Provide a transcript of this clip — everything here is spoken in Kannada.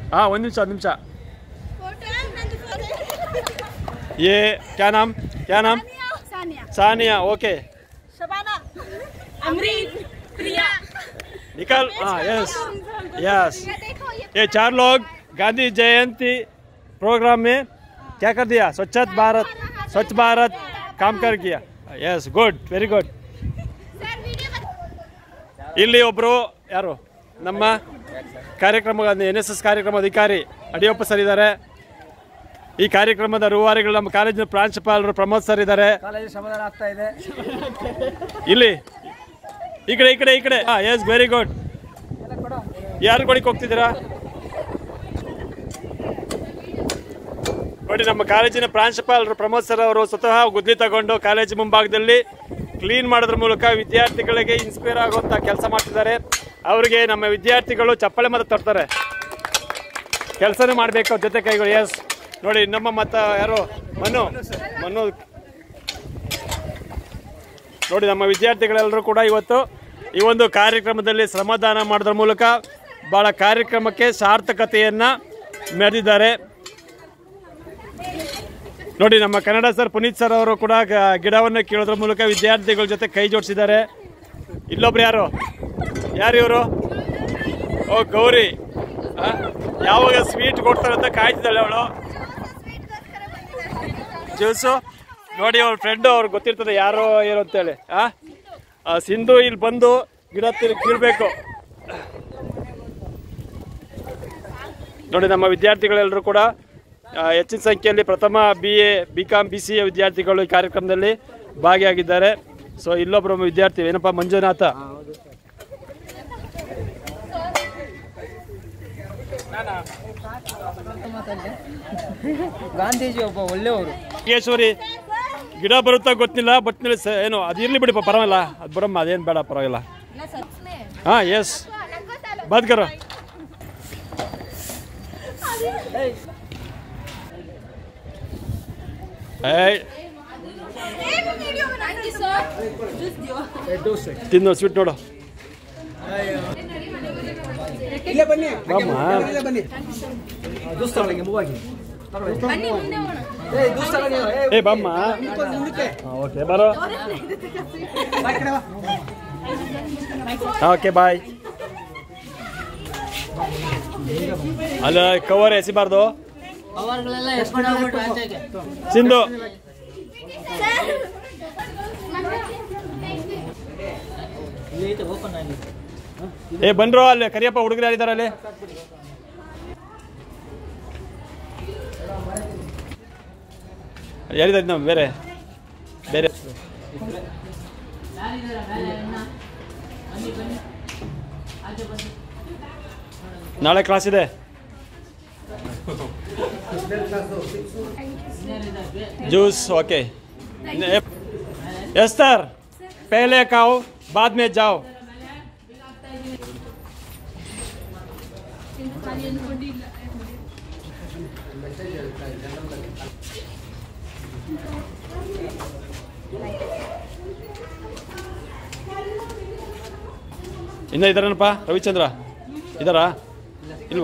ಹಾಂ ಒಂದು ನಿಮಿಷ ಒಂದು ನಿಮಿಷ ये क्या नाम क्या नाम सानिया सानिया ओके शबाना अमरीत प्रिया निकल हाँ यस यस ये चार लोग गांधी जयंती प्रोग्राम में क्या कर दिया स्वच्छ भारत स्वच्छ भारत काम कर किया यस गुड ವೆರಿ ಗುಡ್ ಇಲ್ಲಿ ಒಬ್ಬರು ಯಾರು ನಮ್ಮ ಕಾರ್ಯಕ್ರಮ ಎನ್ ಎಸ್ ಎಸ್ ಕಾರ್ಯಕ್ರಮ ಅಧಿಕಾರಿ ಅಡಿಯಪ್ಪ ಸರ್ ಇದ್ದಾರೆ ಈ ಕಾರ್ಯಕ್ರಮದ ರೂವಾರಿಗಳು ನಮ್ಮ ಕಾಲೇಜಿನ ಪ್ರಾಂಶುಪಾಲರು ಪ್ರಮೋದ್ ಸರ್ ಇದ್ದಾರೆ ಕಾಲೇಜು ಸಮಾಧಾನ ಆಗ್ತಾ ಇದೆ ಇಲ್ಲಿ ಈ ಕಡೆ ಈ ಕಡೆ ಈ ಕಡೆ ಹಾಂ ಎಸ್ ವೆರಿ ಗುಡ್ ಯಾರು ಕೊಡಿಗೆ ಹೋಗ್ತಿದ್ದೀರಾ ನೋಡಿ ನಮ್ಮ ಕಾಲೇಜಿನ ಪ್ರಾಂಶುಪಾಲರು ಪ್ರಮೋದ್ ಸರ್ ಅವರು ಸ್ವತಃ ಗುದ್ಲಿ ತಗೊಂಡು ಕಾಲೇಜು ಮುಂಭಾಗದಲ್ಲಿ ಕ್ಲೀನ್ ಮಾಡೋದ್ರ ಮೂಲಕ ವಿದ್ಯಾರ್ಥಿಗಳಿಗೆ ಇನ್ಸ್ಪೈರ್ ಆಗುವಂಥ ಕೆಲಸ ಮಾಡ್ತಿದ್ದಾರೆ ಅವರಿಗೆ ನಮ್ಮ ವಿದ್ಯಾರ್ಥಿಗಳು ಚಪ್ಪಳೆ ಮತ ತರ್ತಾರೆ ಕೆಲಸನೇ ಮಾಡಬೇಕು ಅವ್ರ ಜೊತೆ ಕೈಗಳು ಎಸ್ ನೋಡಿ ನಮ್ಮ ಮತ ಯಾರು ಮನು ಮನು ನೋಡಿ ನಮ್ಮ ವಿದ್ಯಾರ್ಥಿಗಳೆಲ್ಲರೂ ಕೂಡ ಇವತ್ತು ಈ ಒಂದು ಕಾರ್ಯಕ್ರಮದಲ್ಲಿ ಶ್ರಮದಾನ ಮಾಡೋದ್ರ ಮೂಲಕ ಭಾಳ ಕಾರ್ಯಕ್ರಮಕ್ಕೆ ಸಾರ್ಥಕತೆಯನ್ನು ಮೆರೆದಿದ್ದಾರೆ ನೋಡಿ ನಮ್ಮ ಕನ್ನಡ ಸರ್ ಪುನೀತ್ ಸರ್ ಅವರು ಕೂಡ ಗ- ಗಿಡವನ್ನು ಕೀಳೋದ್ರ ಮೂಲಕ ವಿದ್ಯಾರ್ಥಿಗಳ ಜೊತೆ ಕೈ ಜೋಡಿಸಿದ್ದಾರೆ ಇಲ್ಲೊಬ್ರು ಯಾರು ಯಾರು ಇವರು ಓ ಗೌರಿ ಆ? ಯಾವಾಗ ಸ್ವೀಟ್ ಕೊಡ್ತಾರೆ ಅಂತ ಕಾಯ್ತಿದ್ದಾಳೆ ಅವಳು ಜ್ಯೂಸು ನೋಡಿ ಅವ್ರ ಫ್ರೆಂಡು ಅವ್ರಿಗೆ ಗೊತ್ತಿರ್ತದೆ ಯಾರೋ ಏನು ಅಂತೇಳಿ ಆ ಆ ಸಿಂಧು ಇಲ್ಲಿ ಬಂದು ಗಿಡ ತಿರುಗಿ ಕೀಳ್ಬೇಕು ನೋಡಿ ನಮ್ಮ ವಿದ್ಯಾರ್ಥಿಗಳೆಲ್ಲರೂ ಕೂಡ ಆ, ಹೆಚ್ಚಿನ ಸಂಖ್ಯೆಯಲ್ಲಿ ಪ್ರಥಮ B A B Com B C A ವಿದ್ಯಾರ್ಥಿಗಳು ಈ ಕಾರ್ಯಕ್ರಮದಲ್ಲಿ ಭಾಗಿಯಾಗಿದ್ದಾರೆ ಸೊ ಇಲ್ಲೊಬ್ಬರು ವಿದ್ಯಾರ್ಥಿ ಏನಪ್ಪ ಮಂಜುನಾಥ ಗಾಂಧೀಜಿ ಒಬ್ಬ ಒಳ್ಳೆಯವರು ಯೋಗೇಶ್ವರಿ ಗಿಡ ಬರುತ್ತಾ ಗೊತ್ತಿಲ್ಲ ಬಟ್ ಏನು ಅದು ಇರ್ಲಿ ಬಿಡಿ ಪರವಾಗಿಲ್ಲ ಅದು ಬಿಡಮ್ಮ ಅದೇನು ಬೇಡ ಪರವಾಗಿಲ್ಲ ಹಾಂ ಎಸ್ ಬಾತ್ ಕರೋ ಏಯ್ ತಿನ್ನು ಸ್ವೀಟ್ ನೋಡು ಇಲ್ಲೇ ಬನ್ನಿ ಬಾಮ್ಮ. ಇಲ್ಲೇ ಬನ್ನಿ ದೂಸ್ತೊಳಗೆ ಮೂವಾಗಿ ಏ ದೂಸ್ತೊಳಗೆ ಏ ಬಾಮ್ಮ ಮುಂದಕ್ಕೆ ಓಕೆ ಬರೋ ಬಾ ಈ ಕಡೆ ಬಾ ಓಕೆ ಬಾಯ್ ಅಲ್ಲ ಕವರ್ ಎಸಿಬಾರ್ದು ಅವರ್ಗಳೆಲ್ಲ ಎಸ್ಕೊಂಡು ಹೋಗ್ಬಿಟ್ರು ಆಚೆಗೆ ಸಿಂಧು ಇಲ್ಲಿ ಐತೆ ಓಪನ್ ಆಗಿ ಏ ಬಂದ್ರು ಅಲ್ಲಿ ಕರಿಯಪ್ಪ ಹುಡುಗರು ಯಾರಿದ್ದಾರೆ ಅಲ್ಲಿ ಯಾರಿದ್ದಾರೆ ನಾವು ಬೇರೆ ಬೇರೆ ನಾಳೆ ಕ್ಲಾಸ್ ಇದೆ जूस ओके एस्तर पहले खाओ बाद में जाओ ಇನ್ನ ಇದಾರನಪ್ಪ ರವಿಚಂದ್ರ ಇದಾರಾ